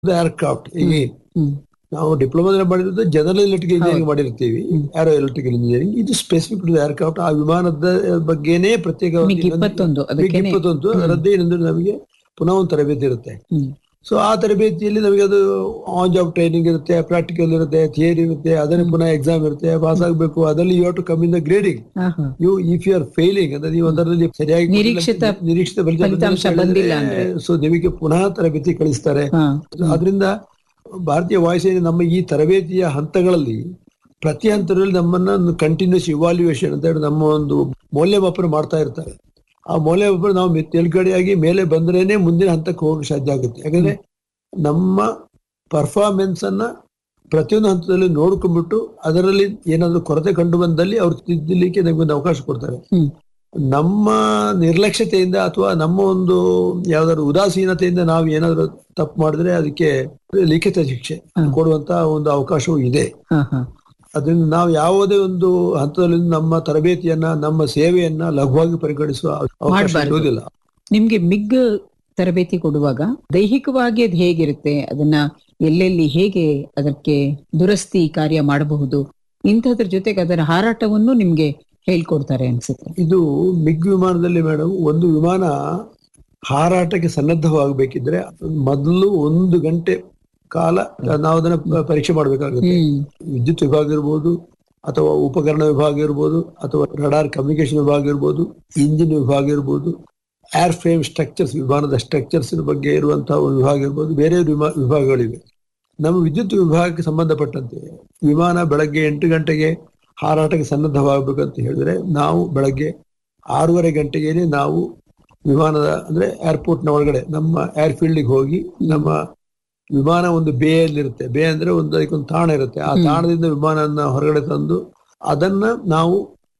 Aircraft ಈಗ ಹ್ಮ್ ನಾವು ಡಿಪ್ಲೊಮಾದಲ್ಲಿ ಮಾಡಿರೋದು ಜನರಲ್ ಎಲೆಕ್ಟ್ರಿಕಲ್ ಇಂಜಿನಿಯರಿಂಗ್ ಮಾಡಿರ್ತೀವಿ ಏರೋ ಎಲೆಕ್ಟ್ರಿಕಲ್ ಇಂಜಿನಿಯರಿಂಗ್ ಇದು ಸ್ಪೆಸಿಫಿಕ್ ಏರ್ಕ್ರಾಫ್ಟ್ ಆ ವಿಮಾನದ ಬಗ್ಗೆನೇ ಪ್ರತ್ಯೇಕ ಮಿಗ್ ಇಪ್ಪತ್ತೊಂದು ಅದಕ್ಕೇನೆ ಇಪ್ಪತ್ತೊಂದು ಅದರದ್ದೇ ಏನಂದ್ರೆ ನಮಗೆ ಪುನಃ ಒಂದು ತರಬೇತಿ ಇರುತ್ತೆ ಹ್ಮ್ ಸೊ ಆ ತರಬೇತಿಯಲ್ಲಿ ನಮಗೆ ಅದು ಆನ್ ಜಾಬ್ ಟ್ರೈನಿಂಗ್ ಇರುತ್ತೆ ಪ್ರಾಕ್ಟಿಕಲ್ ಇರುತ್ತೆ ಥಿಯರಿ ಇರುತ್ತೆ ಅದನ್ನು ಪುನಃ ಎಕ್ಸಾಮ್ ಇರುತ್ತೆ ಪಾಸ್ ಆಗಬೇಕು ಅದರಲ್ಲಿ you to come in the grading ಹಾ ಹಾ you if you are failing ಅಂದ್ರೆ ನೀವು ಅದರಲ್ಲಿ ಸರಿಯಾಗಿ ನಿರೀಕ್ಷಿತ ನಿರೀಕ್ಷಿತ ಫಲಿತಾಂಶ ಬಂದಿಲ್ಲ ಅಂದ್ರೆ. ಸೊ ನಿಮಗೆ ಪುನಃ ತರಬೇತಿ ಕಳಿಸ್ತಾರೆ ಹಾ ಆದ್ರಿಂದ ಭಾರತೀಯ ವಾಯುಸೇನೆ ನಮ್ಮ ಈ ತರಬೇತಿಯ ಹಂತಗಳಲ್ಲಿ ಪ್ರತಿ ಹಂತದಲ್ಲಿ ನಮ್ಮನ್ನ ಕಂಟಿನ್ಯೂಸ್ ಇವಾಲ್ಯೂಯೇಷನ್ ಅಂತ ಹೇಳಿ ನಮ್ಮ ಒಂದು ಮೌಲ್ಯಮಾಪನ ಮಾಡ್ತಾ ಇರ್ತಾರೆ ಆ ಮೌಲ್ಯಮಾಪನ ನಾವು ಮೆ- ತೇರ್ಗಡೆಯಾಗಿ ಮೇಲೆ ಬಂದ್ರೇನೆ ಮುಂದಿನ ಹಂತಕ್ಕೆ ಹೋಗಕ್ಕೆ ಸಾಧ್ಯ ಆಗುತ್ತೆ ಯಾಕಂದ್ರೆ ನಮ್ಮ ಪರ್ಫಾರ್ಮೆನ್ಸ್ ಅನ್ನ ಪ್ರತಿಯೊಂದು ಹಂತದಲ್ಲಿ ನೋಡ್ಕೊಂಡ್ಬಿಟ್ಟು ಅದರಲ್ಲಿ ಏನಾದ್ರು ಕೊರತೆ ಕಂಡು ಬಂದಲ್ಲಿ ಅವ್ರು ತಿದ್ದಲಿಕ್ಕೆ ನಮಗೆ ಒಂದು ಅವಕಾಶ ಕೊಡ್ತಾರೆ ಹ್ಮ್ ನಮ್ಮ ನಿರ್ಲಕ್ಷ್ಯತೆಯಿಂದ ಅಥವಾ ನಮ್ಮ ಒಂದು ಯಾವ್ದಾದ್ರು ಉದಾಸೀನತೆಯಿಂದ ನಾವು ಏನಾದ್ರು ತಪ್ಪು ಮಾಡಿದ್ರೆ ಅದಕ್ಕೆ ಲಿಖಿತ ಶಿಕ್ಷೆ ಕೊಡುವಂತ ಒಂದು ಅವಕಾಶವೂ ಇದೆ ಹಾ ಹಾ ಅದರಿಂದ ನಾವು ಯಾವುದೇ ಒಂದು ಹಂತದಲ್ಲಿ ನಮ್ಮ ತರಬೇತಿಯನ್ನ ನಮ್ಮ ಸೇವೆಯನ್ನ ಲಘುವಾಗಿ ಪರಿಗಣಿಸುವ ಅವಕಾಶ ಮಾಡ್ಬಾರ್ದು. ಇರುವುದಿಲ್ಲ ನಿಮ್ಗೆ ಮಿಗ್ ತರಬೇತಿ ಕೊಡುವಾಗ ದೈಹಿಕವಾಗಿ ಅದು ಹೇಗಿರುತ್ತೆ ಅದನ್ನ ಎಲ್ಲೆಲ್ಲಿ ಹೇಗೆ ಅದಕ್ಕೆ ದುರಸ್ತಿ ಕಾರ್ಯ ಮಾಡಬಹುದು ಇಂಥದ್ರ ಜೊತೆಗೆ ಅದರ ಹಾರಾಟವನ್ನು ನಿಮ್ಗೆ ಹೇಳ್ಕೊಡ್ತಾರೆ ಅನ್ಸುತ್ತೆ ಇದು ಮಿಗ್ ವಿಮಾನದಲ್ಲಿ ಮೇಡಮ್ ಒಂದು ವಿಮಾನ ಹಾರಾಟಕ್ಕೆ ಸನ್ನದ್ಧವಾಗಬೇಕಿದ್ರೆ ಮೊದಲು ಒಂದು ಗಂಟೆ ಕಾಲ ನಾವು ಅದನ್ನ ಪ- ಪರೀಕ್ಷೆ ಮಾಡಬೇಕಾಗುತ್ತೆ ಹ್ಮ್ ವಿದ್ಯುತ್ ವಿಭಾಗ ಇರ್ಬೋದು ಅಥವಾ ಉಪಕರಣ ವಿಭಾಗ ಇರ್ಬೋದು ಅಥವಾ ರಡಾರ್ ಕಮ್ಯುನಿಕೇಶನ್ ವಿಭಾಗ ಇರ್ಬೋದು ಇಂಜಿನ್ ವಿಭಾಗ ಇರ್ಬೋದು ಏರ್ ಫ್ರೇಮ್ ಸ್ಟ್ರಕ್ಚರ್ಸ್ ವಿಮಾನದ ಸ್ಟ್ರಕ್ಚರ್ಸ್ ಬಗ್ಗೆ ಇರುವಂತಹ ಒಂದು ವಿಭಾಗ ಇರ್ಬೋದು ಬೇರೆ ವಿಮಾ- ವಿಭಾಗಗಳಿವೆ ನಮ್ಮ ವಿದ್ಯುತ್ ವಿಭಾಗಕ್ಕೆ ಸಂಬಂಧಪಟ್ಟಂತೆ ವಿಮಾನ ಬೆಳಗ್ಗೆ ಎಂಟು ಗಂಟೆಗೆ ಹಾರಾಟಕ್ಕೆ ಸನ್ನದ್ಧವಾಗಬೇಕಂತ ಹೇಳಿದ್ರೆ ನಾವು ಬೆಳಗ್ಗೆ ಆರೂವರೆ ಗಂಟೆಗೆ ನಾವು ವಿಮಾನದ ಅಂದ್ರೆ ಏರ್ಪೋರ್ಟ್ ನ ಒಳಗಡೆ ನಮ್ಮ ಏರ್ ಫೀಲ್ಡ್ಗೆ ಹೋಗಿ ನಮ್ಮ ವಿಮಾನ ಒಂದು ಬೇಯಲ್ಲಿರುತ್ತೆ ಬೇ ಅಂದ್ರೆ ಒಂದು ಅದಕ್ಕೊಂದು ತಾಣ ಇರುತ್ತೆ ಆ ತಾಣದಿಂದ ವಿಮಾನನ ಹೊರಗಡೆ ತಂದು ಅದನ್ನ ನಾವು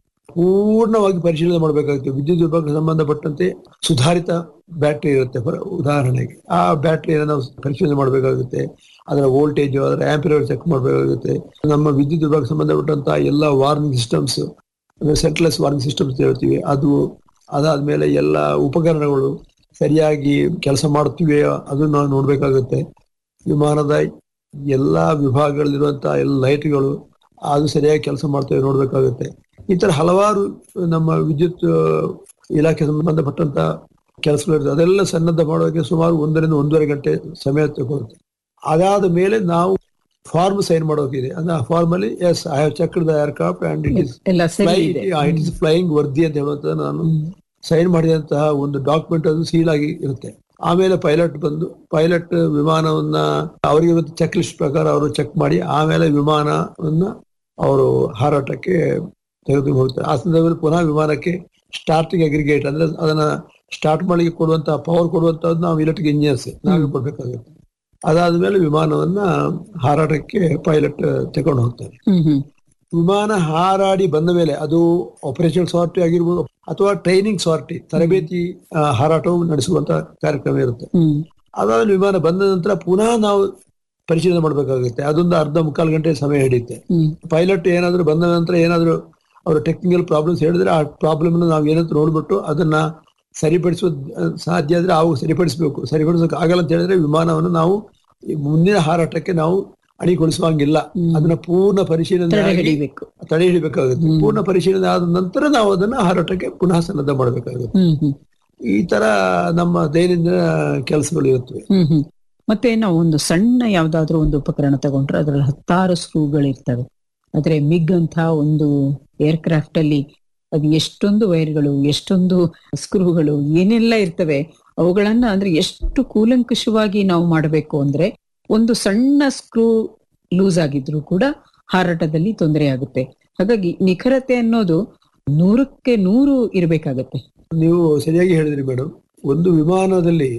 ಪೂರ್ಣವಾಗಿ ಪರಿಶೀಲನೆ ಮಾಡಬೇಕಾಗುತ್ತೆ ವಿದ್ಯುತ್ ವಿಭಾಗಕ್ಕೆ ಸಂಬಂಧಪಟ್ಟಂತೆ ಸುಧಾರಿತ ಬ್ಯಾಟ್ರಿ ಇರುತ್ತೆ ಫರ್- ಉದಾಹರಣೆಗೆ ಆ ಬ್ಯಾಟ್ರಿಯನ್ನು ನಾವು ಪರಿಶೀಲನೆ ಮಾಡಬೇಕಾಗುತ್ತೆ ಅದರ ವೋಲ್ಟೇಜ್ ಅದರ ಆಂಪಿಯರ್ ಚೆಕ್ ಮಾಡಬೇಕಾಗುತ್ತೆ ನಮ್ಮ ವಿದ್ಯುತ್ ವಿಭಾಗಕ್ಕೆ ಸಂಬಂಧಪಟ್ಟಂತ ಎಲ್ಲ ವಾರ್ನಿಂಗ್ ಸಿಸ್ಟಮ್ಸ್ ಅಂದ್ರೆ ಸೆಂಟ್ರಲೆಸ್ ವಾರ್ನಿಂಗ್ ಸಿಸ್ಟಮ್ಸ್ ಹೇಳ್ತೀವಿ ಅದು ಅದಾದ್ಮೇಲೆ ಎಲ್ಲ ಉಪಕರಣಗಳು ಸರಿಯಾಗಿ ಕೆಲಸ ಮಾಡುತ್ತಿವೆಯೋ ಅದನ್ನ ನಾವು ನೋಡ್ಬೇಕಾಗುತ್ತೆ ವಿಮಾನದ ಎಲ್ಲಾ ವಿಭಾಗಗಳಲ್ಲಿರುವಂತಹ ಎಲ್ಲ ಲೈಟ್ಗಳು ಅದು ಸರಿಯಾಗಿ ಕೆಲಸ ಮಾಡ್ತೇವೆ ನೋಡ್ಬೇಕಾಗುತ್ತೆ ಈ ತರ ಹಲವಾರು ನಮ್ಮ ವಿದ್ಯುತ್ ಆ, ಇಲಾಖೆ ಸಂಬಂಧಪಟ್ಟಂತ ಕೆಲಸಗಳಿರ್ತದೆ ಅದೆಲ್ಲ ಸನ್ನದ್ಧ ಮಾಡೋಕೆ ಸುಮಾರು ಒಂದರಿಂದ ಒಂದೂವರೆ ಗಂಟೆ ಸಮಯ ತಗೊಳುತ್ತೆ ಅದಾದ ಮೇಲೆ ನಾವು ಫಾರ್ಮ್ ಸೈನ್ ಮಾಡೋಕಿದೆ ಅಂದ್ರೆ ಆ ಫಾರ್ಮ್ ಅಲ್ಲಿ yes I have check the aircraft and it is ಎಲ್ಲ ಸರಿ ಇದೆ ಇಟ್ ಇಸ್ ಫ್ಲೈಯಿಂಗ್ ವರ್ದಿ ಅಂತ ಹೇಳುವಂತ ನಾನು ಸೈನ್ ಮಾಡಿದಂತಹ ಒಂದು ಡಾಕ್ಯುಮೆಂಟ್ ಅದು ಸೀಲ್ ಆಗಿ ಇರುತ್ತೆ ಆಮೇಲೆ ಪೈಲಟ್ ಬಂದು ಪೈಲಟ್ ವಿಮಾನವನ್ನ ಅವರಿಗೆ ಇವತ್ತು ಚೆಕ್ ಲಿಸ್ಟ್ ಪ್ರಕಾರ ಅವರು ಚೆಕ್ ಮಾಡಿ ಆಮೇಲೆ ವಿಮಾನವನ್ನ ಅವರು ಹಾರಾಟಕ್ಕೆ ತೆಗೆದು ಹೋಗ್ತಾರೆ ಆ ಸಂದರ್ಭದಲ್ಲಿ ಪುನಃ ವಿಮಾನಕ್ಕೆ ಸ್ಟಾರ್ಟಿಂಗ್ ಅಗ್ರಿಗೇಟ್ ಅಂದ್ರೆ ಅದನ್ನ ಸ್ಟಾರ್ಟ್ ಮಾಡಲಿಕ್ಕೆ ಕೊಡುವಂತಹ ಪವರ್ ಕೊಡುವಂತದ್ದು ನಾವು ಇಲೆಕ್ಟ್ರಿಕ್ ಇಂಜಿನಿಯರ್ಸ್ ನಾವೇ ಕೊಡ್ಬೇಕಾಗುತ್ತೆ ಅದಾದ್ಮೇಲೆ ವಿಮಾನವನ್ನ ಹಾರಾಟಕ್ಕೆ ಪೈಲಟ್ ತಗೊಂಡು ಹೋಗ್ತಾರೆ ಹ್ಮ್ ಹ್ಮ್ ವಿಮಾನ ಹಾರಾಡಿ ಬಂದ ಮೇಲೆ ಅದು ಆಪರೇಷನ್ ಸಾರ್ಟಿ ಆಗಿರ್ಬೋದು ಅಥವಾ ಟ್ರೈನಿಂಗ್ ಸಾರ್ಟಿ ತರಬೇತಿ ಆ, ಹಾರಾಟವು ನಡೆಸುವಂತ ಕಾರ್ಯಕ್ರಮ ಇರುತ್ತೆ ಹ್ಮ್ ಅದಾದ್ಮೇಲೆ ವಿಮಾನ ಬಂದ ನಂತರ ಪುನಃ ನಾವು ಪರಿಶೀಲನೆ ಮಾಡಬೇಕಾಗುತ್ತೆ ಅದೊಂದು ಅರ್ಧ ಮುಕ್ಕಾಲು ಗಂಟೆ ಸಮಯ ಹಿಡಿಯುತ್ತೆ ಹ್ಮ್ ಪೈಲಟ್ ಏನಾದ್ರು ಬಂದ ನಂತರ ಏನಾದ್ರು ಅವರು ಟೆಕ್ನಿಕಲ್ ಪ್ರಾಬ್ಲಮ್ಸ್ ಹೇಳಿದ್ರೆ ಆ ಪ್ರಾಬ್ಲಮ್ ನಾವು ಏನಾದ್ರು ನೋಡ್ಬಿಟ್ಟು ಅದನ್ನ ಸರಿಪಡಿಸುವ ಸಾಧ್ಯ ಆದ್ರೆ ಅವು ಸರಿಪಡಿಸಬೇಕು ಸರಿಪಡಿಸೋಕೆ ಆಗಲ್ಲ ಅಂತ ಹೇಳಿದ್ರೆ ವಿಮಾನವನ್ನು ನಾವು ಈ ಮುಂದಿನ ಹಾರಾಟಕ್ಕೆ ನಾವು ಅಣಿಗೊಳಿಸುವಂಗಿಲ್ಲ ಅದನ್ನ ಪೂರ್ಣ ಪರಿಶೀಲನೆ ತಡೆ ಆಗಿ ಹಿಡಿಬೇಕು ತಡೆ ಹಿಡಿಬೇಕಾಗುತ್ತೆ ಪೂರ್ಣ ಪರಿಶೀಲನೆ ಆದ ನಂತರ ನಾವು ಅದನ್ನ ಹಾರಾಟಕ್ಕೆ ಪುನಃ ಸನ್ನದ್ಧ ಮಾಡಬೇಕಾಗುತ್ತೆ ಹ್ಮ್ ಹ್ಮ್ ಈ ತರ ನಮ್ಮ ದೈನಂದಿನ ಕೆಲಸಗಳು ಇರುತ್ತವೆ ಹ್ಮ್ ಹ್ಮ್ ಮತ್ತೆ ನಾವು ಒಂದು ಸಣ್ಣ ಯಾವ್ದಾದ್ರು ಒಂದು ಉಪಕರಣ ತಗೊಂಡ್ರೆ ಅದ್ರಲ್ಲಿ ಹತ್ತಾರು ಸ್ಕ್ರೂಗಳಿರ್ತವೆ ಆದ್ರೆ ಮಿಗ್ ಅಂತ ಒಂದು ಏರ್ಕ್ರಾಫ್ಟ್ ಅಲ್ಲಿ ಅದು ಎಷ್ಟೊಂದು ವೈರ್ಗಳು ಎಷ್ಟೊಂದು ಸ್ಕ್ರೂಗಳು ಏನೆಲ್ಲ ಇರ್ತವೆ ಅವುಗಳನ್ನ ಅಂದ್ರೆ ಎಷ್ಟು ಕೂಲಂಕುಷವಾಗಿ ನಾವು ಮಾಡಬೇಕು ಅಂದ್ರೆ ಒಂದು ಸಣ್ಣ ಸ್ಕ್ರೂ ಲೂಸ್ ಆಗಿದ್ರು ಕೂಡ ಹಾರಾಟದಲ್ಲಿ ತೊಂದರೆ ಆಗುತ್ತೆ ಹಾಗಾಗಿ ನಿಖರತೆ ಅನ್ನೋದು ನೂರಕ್ಕೆ ನೂರು ಇರ್ಬೇಕಾಗತ್ತೆ ನೀವು ಸರಿಯಾಗಿ ಹೇಳಿದ್ರಿ ಮೇಡಮ್ ಒಂದು ವಿಮಾನದಲ್ಲಿ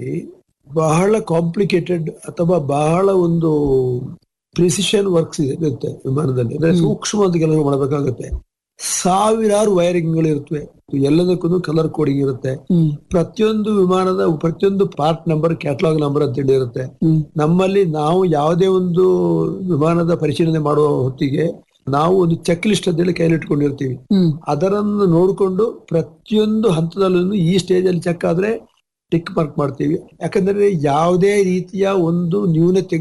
ಬಹಳ ಕಾಂಪ್ಲಿಕೇಟೆಡ್ ಅಥವಾ ಬಹಳ ಒಂದು ಪ್ರಿಸಿಷನ್ ವರ್ಕ್ಸ್ ಇರುತ್ತೆ ವಿಮಾನದಲ್ಲಿ ಅಂದ್ರೆ ಸೂಕ್ಷ್ಮವಾದ ಕೆಲಸ ಮಾಡಬೇಕಾಗುತ್ತೆ ಸಾವಿರಾರು ವೈರಿಂಗ್ಗಳು ಇರುತ್ತವೆ ಎಲ್ಲದಕ್ಕೂ ಕಲರ್ ಕೋಡಿಂಗ್ ಇರುತ್ತೆ ಹ್ಮ್ ಪ್ರತಿಯೊಂದು ವಿಮಾನದ ಪ್ರತಿಯೊಂದು ಪಾರ್ಟ್ ನಂಬರ್ ಕ್ಯಾಟಲಾಗ್ ನಂಬರ್ ಅಂತ ಹೇಳಿ ಇರುತ್ತೆ ಹ್ಮ್ ನಮ್ಮಲ್ಲಿ ನಾವು ಯಾವುದೇ ಒಂದು ವಿಮಾನದ ಪರಿಶೀಲನೆ ಮಾಡುವ ಹೊತ್ತಿಗೆ ನಾವು ಒಂದು ಚೆಕ್ ಲಿಸ್ಟ್ ಅಂತ ಹೇಳಿ ಕೈಯಲ್ಲಿ ಇಟ್ಕೊಂಡಿರ್ತೀವಿ ಹ್ಮ್ ಅದರನ್ನು ನೋಡಿಕೊಂಡು ಪ್ರತಿಯೊಂದು ಹಂತದಲ್ಲೂ ಈ ಸ್ಟೇಜ್ ಅಲ್ಲಿ ಚೆಕ್ ಆದ್ರೆ ಟಿಕ್ ಮಾರ್ಕ್ ಮಾಡ್ತೀವಿ ಯಾಕಂದ್ರೆ ಯಾವುದೇ ರೀತಿಯ ಒಂದು ನ್ಯೂನತೆ